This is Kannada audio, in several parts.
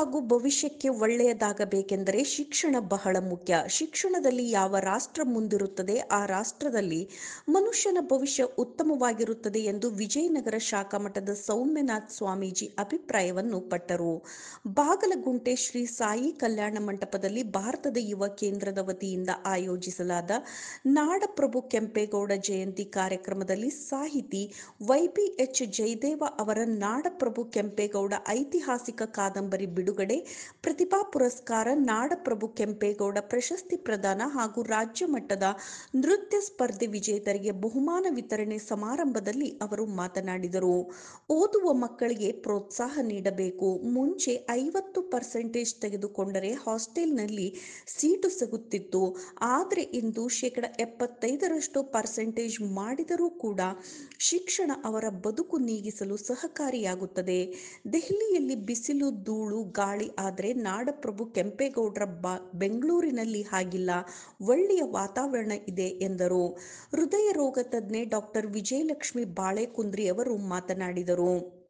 ಹಾಗೂ ಭವಿಷ್ಯಕ್ಕೆ ಒಳ್ಳೆಯದಾಗಬೇಕೆಂದರೆ ಶಿಕ್ಷಣ ಬಹಳ ಮುಖ್ಯ ಶಿಕ್ಷಣದಲ್ಲಿ ಯಾವ ರಾಷ್ಟ್ರ ಮುಂದಿರುತ್ತದೆ ಆ ರಾಷ್ಟ್ರದಲ್ಲಿ ಮನುಷ್ಯನ ಭವಿಷ್ಯ ಉತ್ತಮವಾಗಿರುತ್ತದೆ ಎಂದು ವಿಜಯನಗರ ಶಾಖಾ ಮಠದ ಸೌಮ್ಯನಾಥ್ ಸ್ವಾಮೀಜಿ ಅಭಿಪ್ರಾಯವನ್ನು ಪಟ್ಟರು ಬಾಗಲಗುಂಟೆ ಶ್ರೀ ಸಾಯಿ ಕಲ್ಯಾಣ ಮಂಟಪದಲ್ಲಿ ಭಾರತದ ಯುವ ಕೇಂದ್ರದ ವತಿಯಿಂದ ಆಯೋಜಿಸಲಾದ ನಾಡಪ್ರಭು ಕೆಂಪೇಗೌಡ ಜಯಂತಿ ಕಾರ್ಯಕ್ರಮದಲ್ಲಿ ಸಾಹಿತಿ ವೈಬಿ ಎಚ್ ಜಯದೇವ ಅವರ ನಾಡಪ್ರಭು ಕೆಂಪೇಗೌಡ ಐತಿಹಾಸಿಕ ಕಾದಂಬರಿ ಬಿಡುಗಡೆ ಪ್ರತಿಭಾ ಪುರಸ್ಕಾರ ನಾಡಪ್ರಭು ಕೆಂಪೇಗೌಡ ಪ್ರಶಸ್ತಿ ಪ್ರದಾನ ಹಾಗೂ ರಾಜ್ಯ ಮಟ್ಟದ ನೃತ್ಯ ಸ್ಪರ್ಧೆ ವಿಜೇತರಿಗೆ ಬಹುಮಾನ ವಿತರಣೆ ಸಮಾರಂಭದಲ್ಲಿ ಅವರು ಮಾತನಾಡಿದರು ಓದುವ ಮಕ್ಕಳಿಗೆ ಪ್ರೋತ್ಸಾಹ ನೀಡಬೇಕು ಮುಂಚೆ ಐವತ್ತು ಪರ್ಸೆಂಟೇಜ್ ತೆಗೆದುಕೊಂಡರೆ ಹಾಸ್ಟೆಲ್ನಲ್ಲಿ ಸೀಟು ಸಿಗುತ್ತಿತ್ತು ಆದರೆ ಇಂದು ಶೇಕಡ ಎಪ್ಪತ್ತೈದರಷ್ಟು ಪರ್ಸೆಂಟೇಜ್ ಮಾಡಿದರೂ ಕೂಡ ಶಿಕ್ಷಣ ಅವರ ಬದುಕು ನೀಗಿಸಲು ಸಹಕಾರಿಯಾಗುತ್ತದೆ ದೆಹಲಿಯಲ್ಲಿ ಬಿಸಿಲು ಧೂಳು ಗಾಳಿ ಆದರೆ ನಾಡಪ್ರಭು ಕೆಂಪೇಗೌಡರ ಬಾ ಬೆಂಗಳೂರಿನಲ್ಲಿ ಹಾಗಿಲ್ಲ ಒಳ್ಳೆಯ ವಾತಾವರಣ ಇದೆ ಎಂದರು ಹೃದಯ ರೋಗ ತಜ್ಞೆ ಡಾಕ್ಟರ್ ವಿಜಯಲಕ್ಷ್ಮಿ ಬಾಳೆಕುಂದ್ರಿ ಅವರು ಮಾತನಾಡಿದರು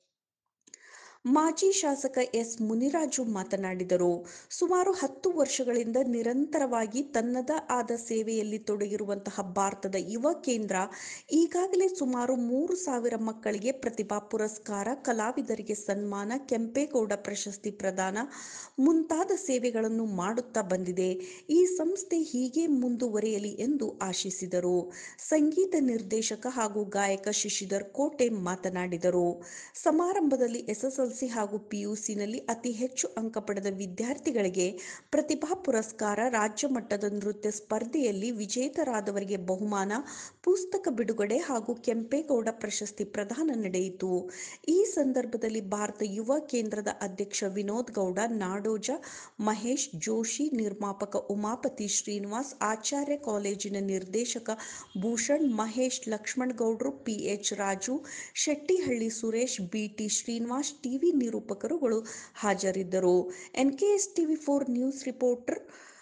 ಮಾಜಿ ಶಾಸಕ ಎಸ್ ಮುನಿರಾಜು ಮಾತನಾಡಿದರು ಸುಮಾರು ಹತ್ತು ವರ್ಷಗಳಿಂದ ನಿರಂತರವಾಗಿ ತನ್ನದ ಆದ ಸೇವೆಯಲ್ಲಿ ತೊಡಗಿರುವಂತಹ ಭಾರತದ ಯುವ ಕೇಂದ್ರ ಈಗಾಗಲೇ ಸುಮಾರು ಮೂರು ಸಾವಿರ ಮಕ್ಕಳಿಗೆ ಪ್ರತಿಭಾ ಪುರಸ್ಕಾರ ಕಲಾವಿದರಿಗೆ ಸನ್ಮಾನ ಕೆಂಪೇಗೌಡ ಪ್ರಶಸ್ತಿ ಪ್ರದಾನ ಮುಂತಾದ ಸೇವೆಗಳನ್ನು ಮಾಡುತ್ತಾ ಬಂದಿದೆ ಈ ಸಂಸ್ಥೆ ಹೀಗೆ ಮುಂದುವರಿಯಲಿ ಎಂದು ಆಶಿಸಿದರು ಸಂಗೀತ ನಿರ್ದೇಶಕ ಹಾಗೂ ಗಾಯಕ ಶಿಶಿಧರ್ ಕೋಟೆ ಮಾತನಾಡಿದರು ಸಮಾರಂಭದಲ್ಲಿ ಎಸ್ಎಸ್ಎಲ್ಸಿ ಹಾಗೂ ಪಿಯುಸಿನಲ್ಲಿ ಅತಿ ಹೆಚ್ಚು ಅಂಕ ಪಡೆದ ವಿದ್ಯಾರ್ಥಿಗಳಿಗೆ ಪ್ರತಿಭಾ ಪುರಸ್ಕಾರ ರಾಜ್ಯ ಮಟ್ಟದ ನೃತ್ಯ ಸ್ಪರ್ಧೆಯಲ್ಲಿ ವಿಜೇತರಾದವರಿಗೆ ಬಹುಮಾನ ಪುಸ್ತಕ ಬಿಡುಗಡೆ ಹಾಗೂ ಕೆಂಪೇಗೌಡ ಪ್ರಶಸ್ತಿ ಪ್ರದಾನ ನಡೆಯಿತು ಈ ಸಂದರ್ಭದಲ್ಲಿ ಭಾರತ ಯುವ ಕೇಂದ್ರದ ಅಧ್ಯಕ್ಷ ವಿನೋದ್ ಗೌಡ ನಾಡೋಜ ಮಹೇಶ್ ಜೋಶಿ ನಿರ್ಮಾಪಕ ಉಮಾಪತಿ ಶ್ರೀನಿವಾಸ್ ಆಚಾರ್ಯ ಕಾಲೇಜಿನ ನಿರ್ದೇಶಕ ಭೂಷಣ್ ಮಹೇಶ್ ಲಕ್ಷ್ಮಣ್ ಗೌಡ್ರು PH Raju Shettihalli Suresh BT Srinivas TV ನಿರೂಪಕರುಗಳು ಹಾಜರಿದ್ದರು NKS TV four news reporter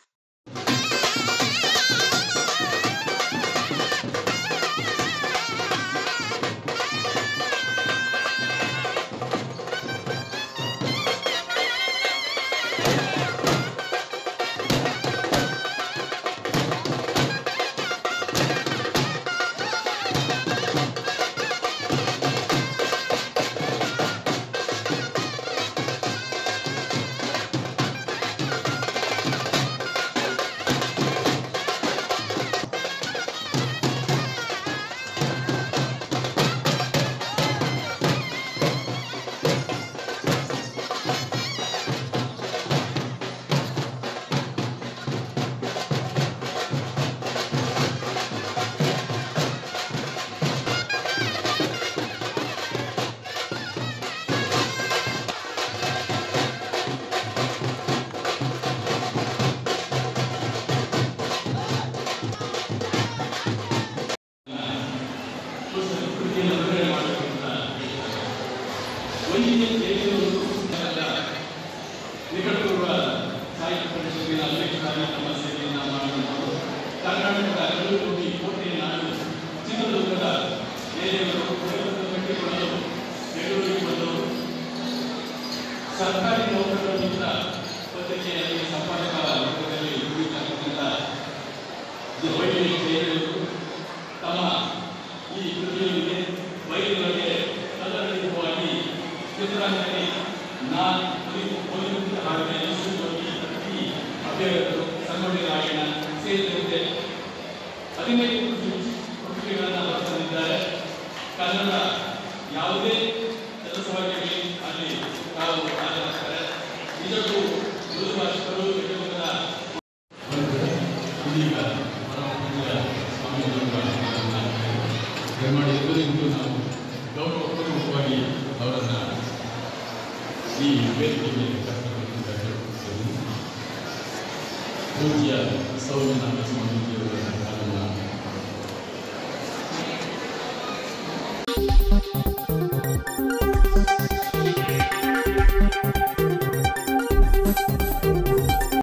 ವೈದ್ಯ ಸೇವೆಯವರು ನಿಕಟಪೂರ್ವ ಸಾಹಿತ್ಯ ಪರಿಷತ್ತಿನ ಅಧ್ಯಕ್ಷರಾಗಿ ನಮ್ಮ ಸೇವೆಯನ್ನು ಮಾಡಿಕೊಂಡು ಕರ್ನಾಟಕದ ಕಲಬುರಗಿ ಕೋಟೆ ನಾಡು ಚಿತ್ರದುರ್ಗದ ಬೇರೆಯವರು ಕುಟುಂಬದ ಕಟ್ಟಿಕೊಳ್ಳಲು ಬೆಂಗಳೂರಿಗೆ ಬಂದವರು ಸರ್ಕಾರಿ ನೌಕರರಿಂದ ಪತ್ರಿಕೆಯಲ್ಲಿ ಸಂಪಾದಕ ವರ್ಗದಲ್ಲಿ ದುಡಿತಕ್ಕಂಥ ವೈದ್ಯ ಸೇವೆಯವರು ತಮ್ಮ ಈ ಕೃತಿಯೊಂದಿಗೆ ವೈದ್ಯರಿಗೆ ತದನುಗುಣವಾಗಿ ಚಿತ್ರಾಂಗದಲ್ಲಿ ನಾನು ಒಲಿಯುತ್ತ ಹಾಗೆ ಯಶಸ್ವಿ ಈ ಅಭ್ಯರ್ಥಿಗಳು ಸಂಗೊಳ್ಳಿ ರಾಯಣ್ಣ ಸೇರಿದಂತೆ ಹದಿನೈದು ಕೃತಿಗಳನ್ನು ಬರೆದಿದ್ದಾರೆ ಕನ್ನಡ ಯಾವುದೇ ಕೆಲಸವಾಗಿರಲಿ ಅಲ್ಲಿ ತಾವು ಹಾಜರಾಗ್ತಾರೆ ನಿಜಕ್ಕೂ ಮೃದು ಭಾಷಿಕರು ಯಶವಂತರ ಇದೀಗ ಪರಮಪೂಜ್ಯ ಸ್ವಾಮೀಜಿಯವರ ದಯಮಾಡಿ ಎಲ್ಲರಿಗೂ ನಾವು ಗೌರವಪೂರ್ವಕವಾಗಿ ಅವರನ್ನು ಈ ವೇದಿಕೆಗೆ ಕರೆತರುವಂತ ಹೇಳ್ಕೊಡ್ತೇನೆ. ಪೂಜ್ಯ ಸೌಮ್ಯನಾಥ ಸ್ವಾಮೀಜಿಯವರ